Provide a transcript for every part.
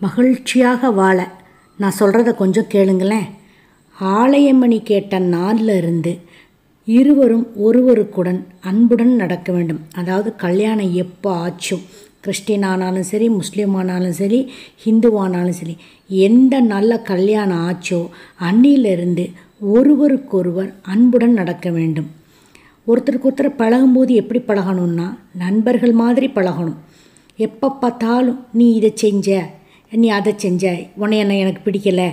மகிழ்ச்சியாக வாழ நான் சொல்கிறத கொஞ்சம் கேளுங்களேன் ஆலயமணி கேட்ட நாளில் இருந்து இருவரும் ஒருவருக்குடன் அன்புடன் நடக்க வேண்டும் அதாவது கல்யாணம் எப்போ ஆச்சோ கிறிஸ்டின் ஆனாலும் சரி முஸ்லீம் ஆனாலும் சரி ஹிந்துவானாலும் சரி எந்த நல்ல கல்யாணம் ஆச்சோ அன்னியிலிருந்து ஒருவருக்கொருவர் அன்புடன் நடக்க வேண்டும் ஒருத்தருக்கு ஒருத்தர் பழகும்போது எப்படி பழகணும்னா நண்பர்கள் மாதிரி பழகணும் எப்போ பார்த்தாலும் நீ இதை செஞ்ச நீ அதை செஞ்ச உன்னை என்ன எனக்கு பிடிக்கலை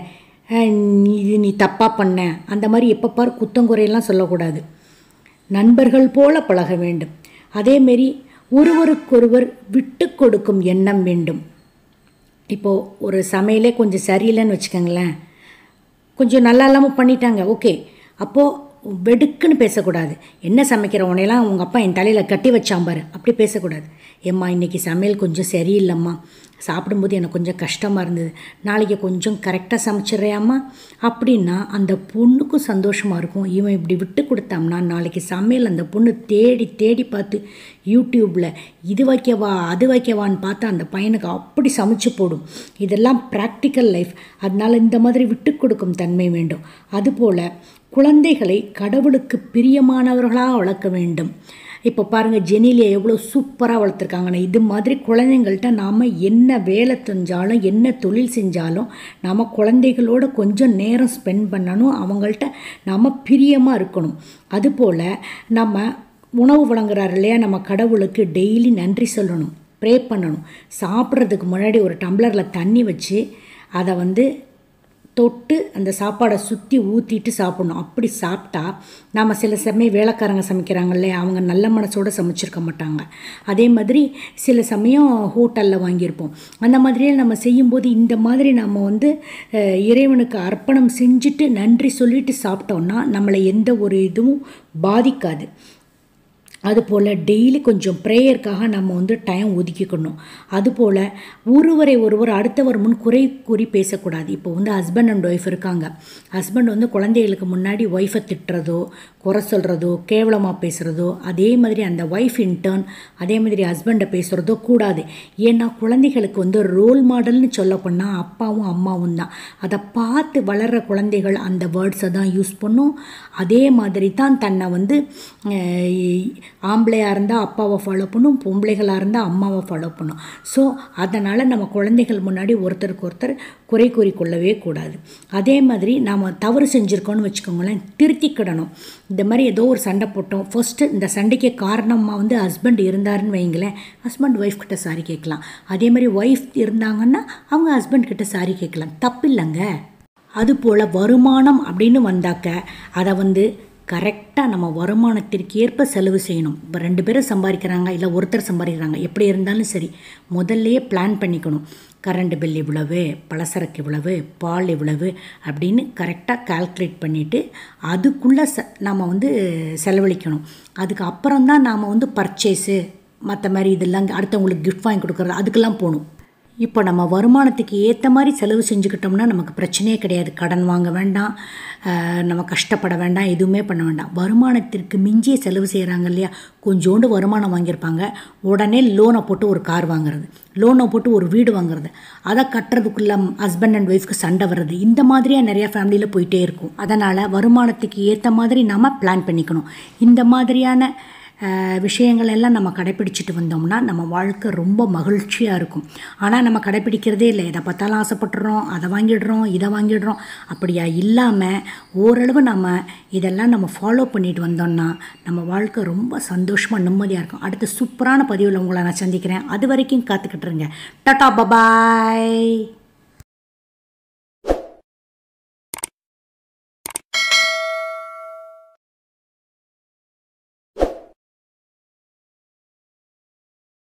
நீ இது நீ தப்பாக பண்ண அந்த மாதிரி எப்போ பார் குத்தங்குறையெல்லாம் சொல்லக்கூடாது நண்பர்கள் போல பழக வேண்டும் அதேமாரி ஒருவருக்கொருவர் விட்டு கொடுக்கும் எண்ணம் வேண்டும் இப்போது ஒரு சமையலே கொஞ்சம் சரியில்லைன்னு வச்சுக்கோங்களேன் கொஞ்சம் நல்லா இல்லாமல் பண்ணிட்டாங்க ஓகே அப்போது வெடுக்குன்னு பேசக்கூடாது என்ன சமைக்கிற உன்னையெல்லாம் உங்கள் அப்பா என் தலையில் கட்டி வச்சான் பாரு அப்படி பேசக்கூடாது ஏம்மா இன்றைக்கி சமையல் கொஞ்சம் சரியில்லைம்மா சாப்பிடும்போது எனக்கு கொஞ்சம் கஷ்டமாக இருந்தது நாளைக்கு கொஞ்சம் கரெக்டாக சமைச்சிடுறியாம்மா அப்படின்னா அந்த பொண்ணுக்கும் சந்தோஷமாக இருக்கும் இவன் இப்படி விட்டு கொடுத்தோம்னா நாளைக்கு சமையல் அந்த பொண்ணு தேடி தேடி பார்த்து யூடியூப்பில் இது வைக்கவா அது வைக்கவான்னு பார்த்தா அந்த பையனுக்கு அப்படி சமைச்சு போடும் இதெல்லாம் ப்ராக்டிக்கல் லைஃப் அதனால் இந்த மாதிரி விட்டு கொடுக்கும் தன்மை வேண்டும் அதுபோல் குழந்தைகளை கடவுளுக்கு பிரியமானவர்களாக வளர்க்க வேண்டும் இப்போ பாருங்கள் ஜெனிலியா எவ்வளோ சூப்பராக வளர்த்துருக்காங்கன்னு இது மாதிரி குழந்தைங்கள்ட்ட நாம் என்ன வேலை செஞ்சாலும் என்ன தொழில் செஞ்சாலும் நாம் குழந்தைகளோட கொஞ்சம் நேரம் ஸ்பெண்ட் பண்ணணும் அவங்கள்ட்ட நாம் பிரியமாக இருக்கணும் அதுபோல் நம்ம உணவு வழங்குறாரு இல்லையா நம்ம கடவுளுக்கு டெய்லி நன்றி சொல்லணும் ப்ரே பண்ணணும் சாப்பிட்றதுக்கு முன்னாடி ஒரு டம்ளரில் தண்ணி வச்சு அதை வந்து தொட்டு அந்த சாப்பாடை சுற்றி ஊற்றிட்டு சாப்பிட்ணும் அப்படி சாப்பிட்டா நாம் சில சமயம் வேலைக்காரங்க சமைக்கிறாங்கல்ல அவங்க நல்ல மனசோடு சமைச்சிருக்க மாட்டாங்க அதே மாதிரி சில சமயம் ஹோட்டலில் வாங்கியிருப்போம் அந்த மாதிரியே நம்ம செய்யும்போது இந்த மாதிரி நம்ம வந்து இறைவனுக்கு அர்ப்பணம் செஞ்சுட்டு நன்றி சொல்லிட்டு சாப்பிட்டோன்னா நம்மளை எந்த ஒரு இதுவும் பாதிக்காது அதுபோல் டெய்லி கொஞ்சம் ப்ரேயருக்காக நம்ம வந்து டைம் ஒதுக்கிக்கணும் அதுபோல் ஒருவரை ஒருவர் அடுத்தவர் முன் குறை கூறி பேசக்கூடாது இப்போ வந்து ஹஸ்பண்ட் அண்ட் ஒய்ஃப் இருக்காங்க ஹஸ்பண்ட் வந்து குழந்தைகளுக்கு முன்னாடி ஒய்ஃபை திட்டுறதோ குறை சொல்கிறதோ கேவலமாக பேசுகிறதோ அதே மாதிரி அந்த ஒய்ஃப் இன்டர்ன் அதே மாதிரி ஹஸ்பண்டை பேசுகிறதோ கூடாது ஏன்னா குழந்தைகளுக்கு வந்து ரோல் மாடல்னு சொல்ல போனால் அப்பாவும் அம்மாவும் தான் அதை பார்த்து வளர்கிற குழந்தைகள் அந்த வேர்ட்ஸை தான் யூஸ் பண்ணும் அதே மாதிரி தான் தன்னை வந்து ஆம்பளையாக இருந்தால் அப்பாவை ஃபாலோ பண்ணும் பொம்பளைகளாக இருந்தால் அம்மாவை ஃபாலோ பண்ணும் ஸோ அதனால் நம்ம குழந்தைகள் முன்னாடி ஒருத்தருக்கு ஒருத்தர் குறை கூறிக்கொள்ளவே கூடாது அதே மாதிரி நாம் தவறு செஞ்சுருக்கோன்னு வச்சுக்கோங்களேன் திருத்திக்கிடணும் இந்த மாதிரி ஏதோ ஒரு சண்டை போட்டோம் ஃபஸ்ட்டு இந்த சண்டைக்கு காரணமாக வந்து ஹஸ்பண்ட் இருந்தாருன்னு வைங்களேன் ஹஸ்பண்ட் ஒய்ஃப் கிட்ட சாரி கேட்கலாம் அதே மாதிரி ஒய்ஃப் இருந்தாங்கன்னா அவங்க ஹஸ்பண்ட் கிட்ட சாரி கேட்கலாம் தப்பு இல்லைங்க அதுபோல் வருமானம் அப்படின்னு வந்தாக்க அதை வந்து கரெக்டாக நம்ம வருமானத்திற்கு ஏற்ப செலவு செய்யணும் இப்போ ரெண்டு பேரும் சம்பாதிக்கிறாங்க இல்லை ஒருத்தர் சம்பாதிக்கிறாங்க எப்படி இருந்தாலும் சரி முதல்லையே பிளான் பண்ணிக்கணும் கரண்ட் பில் இவ்வளவு பலசரக்கு இவ்வளவு பால் இவ்வளவு அப்படின்னு கரெக்டாக கால்குலேட் பண்ணிவிட்டு அதுக்குள்ளே ச நம்ம வந்து செலவழிக்கணும் அதுக்கு அப்புறம் தான் நாம் வந்து பர்ச்சேஸு மற்ற மாதிரி இதெல்லாம் அடுத்தவங்களுக்கு கிஃப்ட் வாங்கி கொடுக்குறது அதுக்கெல்லாம் போகணும் இப்போ நம்ம வருமானத்துக்கு ஏற்ற மாதிரி செலவு செஞ்சுக்கிட்டோம்னா நமக்கு பிரச்சனையே கிடையாது கடன் வாங்க வேண்டாம் நம்ம கஷ்டப்பட வேண்டாம் எதுவுமே பண்ண வேண்டாம் வருமானத்திற்கு மிஞ்சிய செலவு செய்கிறாங்க இல்லையா கொஞ்சோண்டு வருமானம் வாங்கியிருப்பாங்க உடனே லோனை போட்டு ஒரு கார் வாங்குறது லோனை போட்டு ஒரு வீடு வாங்குறது அதை கட்டுறதுக்குள்ள ஹஸ்பண்ட் அண்ட் ஒய்ஃப்க்கு சண்டை வர்றது இந்த மாதிரியாக நிறையா ஃபேமிலியில் போயிட்டே இருக்கும் அதனால் வருமானத்துக்கு ஏற்ற மாதிரி நம்ம பிளான் பண்ணிக்கணும் இந்த மாதிரியான விஷயங்கள் எல்லாம் நம்ம கடைப்பிடிச்சிட்டு வந்தோம்னா நம்ம வாழ்க்கை ரொம்ப மகிழ்ச்சியாக இருக்கும் ஆனால் நம்ம கடைப்பிடிக்கிறதே இல்லை எதை பார்த்தாலும் ஆசைப்பட்டுறோம் அதை வாங்கிடுறோம் இதை வாங்கிடுறோம் அப்படியா இல்லாமல் ஓரளவு நம்ம இதெல்லாம் நம்ம ஃபாலோ பண்ணிட்டு வந்தோம்னா நம்ம வாழ்க்கை ரொம்ப சந்தோஷமாக நிம்மதியாக இருக்கும் அடுத்த சூப்பரான பதிவில் உங்களை நான் சந்திக்கிறேன் அது வரைக்கும் காத்துக்கிட்டுருங்க டாட்டா பபாய்